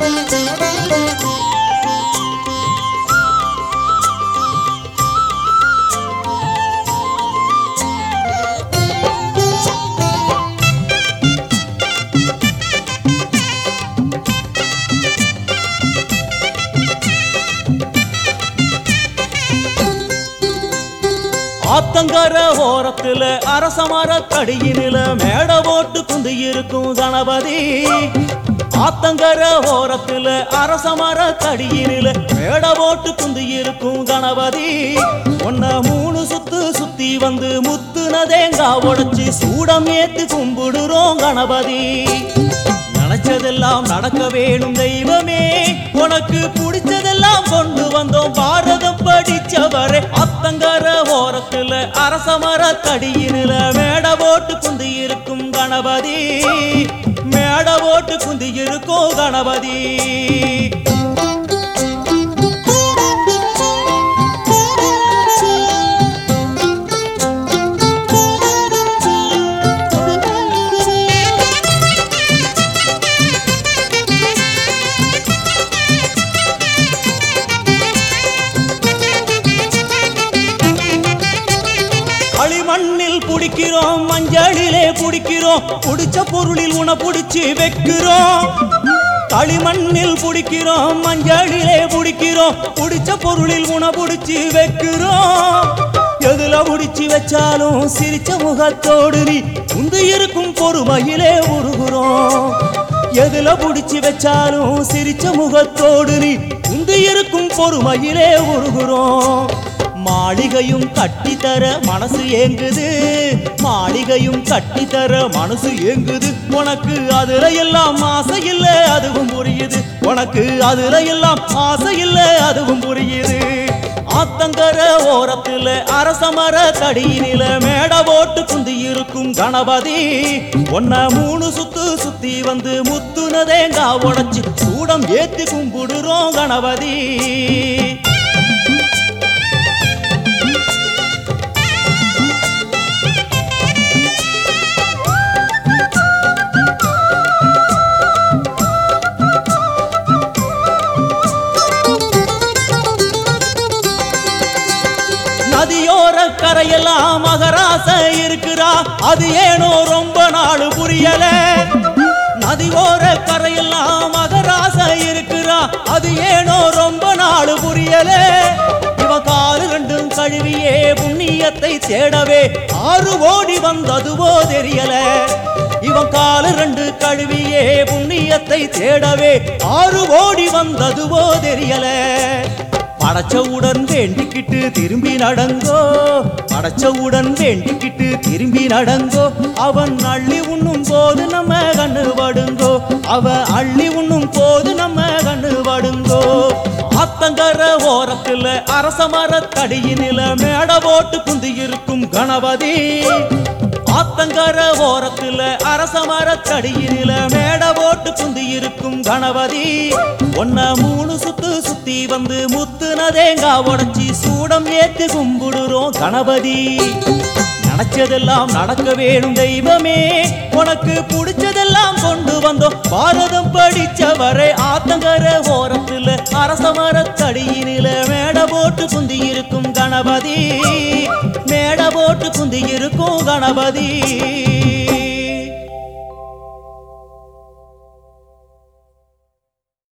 ஆத்தங்கர ஓரத்துல அரசமர கடியினில மேட போட்டு குந்தி இருக்கும் கணபதி ஆத்தங்கர ஓரத்துல அரசமர கடியினில மேட போட்டு குந்தி இருக்கும் கணபதி ஒன்ன மூணு சுத்து சுத்தி வந்து முத்துன தேங்காய் உடைச்சு சூடம் ஏத்து கும்பிடுறோம் கணபதி நினைச்சதெல்லாம் நடக்க வேணும் தெய்வமே உனக்கு பிடிச்சதெல்லாம் கொண்டு வந்தோம் பாரதம் படிச்சவரே அத்தங்கர ஓரத்துல அரசமர தடியினில மேட போட்டு குந்தி இருக்கும் கணபதி மேட போட்டு குந்தி இருக்கும் கணபதி களிமண்ணில் புடிக்கிறோம் மஞ்சளிலே புடிக்கிறோம் புடிச்ச பொருளில் உன புடிச்சு வைக்கிறோம் களிமண்ணில் புடிக்கிறோம் மஞ்சளிலே புடிக்கிறோம் புடிச்ச பொருளில் உன புடிச்சு வைக்கிறோம் எதுல புடிச்சு வச்சாலும் சிரிச்ச முகத்தோடு நீ உந்து இருக்கும் பொறுமையிலே உருகுறோம் எதுல புடிச்சு வச்சாலும் சிரிச்ச முகத்தோடு நீ உந்து இருக்கும் பொறுமையிலே உருகுறோம் மாளிகையும் கட்டித்தர மனசு ஏங்குது மாளிகையும் கட்டித்தர மனசு ஏங்குது உனக்கு அதுல எல்லாம் ஆசை இல்ல அதுவும் புரியுது உனக்கு அதுல எல்லாம் ஆசை இல்ல அதுவும் புரியுது ஆத்தங்கர ஓரத்துல அரசமர தடியினில மேட போட்டு குந்தி இருக்கும் கணபதி ஒன்ன மூணு சுத்து சுத்தி வந்து முத்துன தேங்காய் உடைச்சு சூடம் ஏத்தி கும்பிடுறோம் கணபதி நதியோர கரையெல்லாம் மகராச இருக்கிறா அது ஏனோ ரொம்ப நாள் புரியல நதியோர கரையெல்லாம் மகராச இருக்கிறா அது ஏனோ ரொம்ப நாள் புரியல இவ காலு ரெண்டும் கழுவியே புண்ணியத்தை தேடவே ஆறு ஓடி வந்ததுவோ தெரியல இவன் காலு ரெண்டு கழுவியே புண்ணியத்தை தேடவே ஆறு ஓடி வந்ததுவோ தெரியல படைச்சவுடன் வேண்டிக்கிட்டு திரும்பி நடங்கோ படைச்சவுடன் வேண்டிக்கிட்டு திரும்பி நடங்கோ அவன் அள்ளி உண்ணும் போது நம்ம கண்ணு படுங்கோ அவ அள்ளி உண்ணும் போது நம்ம கண்ணு படுங்கோ ஆத்தங்கர ஓரத்துல அரச மரத்தடியினில மேட போட்டு குந்தி இருக்கும் கணபதி ஆத்தங்கர ஓரத்துல அரச மரத்தடியினில மேட போட்டு குந்தி இருக்கும் கணபதி ஒன்ன மூணு சுத்து சுத்தி வந்து முத்துன தேங்காய் உடைச்சி சூடம் ஏத்தி கும்பிடுறோம் கணபதி நினைச்சதெல்லாம் நடக்க வேணும் தெய்வமே உனக்கு பிடிச்சதெல்லாம் கொண்டு வந்தோம் பாரதம் படிச்சவரை ஆத்தங்கர ஓரத்துல அரச மரத்தடியினில மேட போட்டு குந்தி இருக்கும் கணபதி மேட போட்டு குந்தி இருக்கும் கணபதி